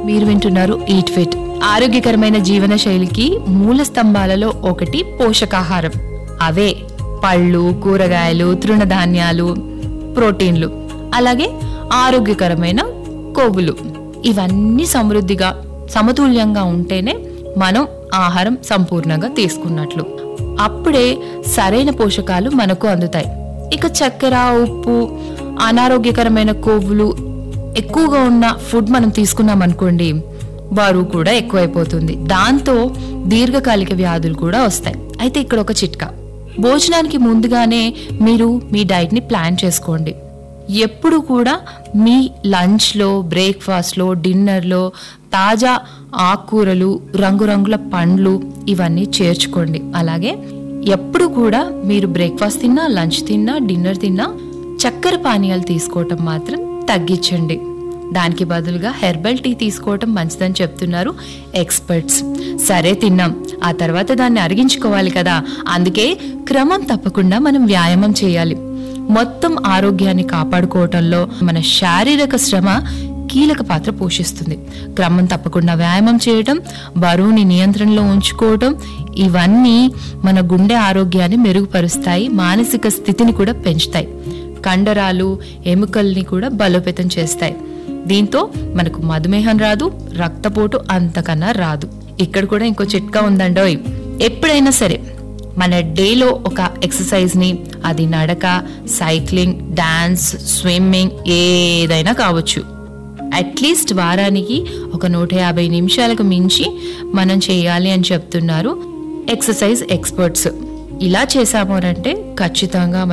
మీరు వింటున్నారు eat fit ఆరోగ్యకరమైన జీవన శైలికి మూల స్తంభాలలో ఒకటి పోషకాహారం అవే పళ్ళు కూరగాయలు తృణధాన్యాలు ప్రోటీన్లు అలాగే ఆరోగ్యకరమైన కొవ్వులు ఇవన్నీ సమృద్ధిగా సమతుల్యంగా ఉంటేనే మనం ఆహారం సంపూర్ణంగా తీసుకున్నట్లు అప్పుడే సరైన పోషకాలు మనకు అందుతాయి ఇక చక్కెర ఉప్పు అనారోగ్యకరమైన కొవ్వులు ఎక్కువగా ఉన్న ఫుడ్ మనం తీసుకున్నాం అనుకోండి బరువు కూడా ఎక్కువైపోతుంది దాంతో దీర్ఘకాలిక వ్యాధులు కూడా వస్తాయి అయితే ఇక్కడ ఒక చిట్కా భోజనానికి ముందుగానే మీరు మీ డైట్ని ప్లాన్ చేసుకోండి ఎప్పుడు కూడా మీ లంచ్లో బ్రేక్ఫాస్ట్లో డిన్నర్లో తాజా ఆకుకూరలు రంగురంగుల పండ్లు ఇవన్నీ చేర్చుకోండి అలాగే ఎప్పుడు కూడా మీరు బ్రేక్ఫాస్ట్ తిన్నా లంచ్ తిన్నా డిన్నర్ తిన్నా చక్కెర పానీయాలు తీసుకోవటం మాత్రం తగ్గించండి దానికి బదులుగా హెర్బల్ టీ తీసుకోవటం మంచిదని చెప్తున్నారు ఎక్స్పర్ట్స్ సరే తిన్నాం ఆ తర్వాత దాన్ని అరిగించుకోవాలి కదా అందుకే క్రమం తప్పకుండా మనం వ్యాయామం చేయాలి మొత్తం ఆరోగ్యాన్ని కాపాడుకోవటంలో మన శారీరక శ్రమ కీలక పాత్ర పోషిస్తుంది క్రమం తప్పకుండా వ్యాయామం చేయటం బరువుని నియంత్రణలో ఉంచుకోవటం ఇవన్నీ మన గుండె ఆరోగ్యాన్ని మెరుగుపరుస్తాయి మానసిక స్థితిని కూడా పెంచుతాయి కండరాలు ఎముకల్ని కూడా బలోపేతం చేస్తాయి దీంతో మనకు మధుమేహం రాదు రక్తపోటు అంతకన్నా రాదు ఇక్కడ కూడా ఇంకో చిట్కా ఉందండోయ్ ఎప్పుడైనా సరే మన డేలో ఒక ఎక్సర్సైజ్ ని అది నడక సైక్లింగ్ డాన్స్ స్విమ్మింగ్ ఏదైనా కావచ్చు అట్లీస్ట్ వారానికి ఒక నూట యాభై నిమిషాలకు మించి మనం చేయాలి అని చెప్తున్నారు ఎక్సర్సైజ్ ఎక్స్పర్ట్స్ ఇలా చేసాము అంటే ఖచ్చితంగా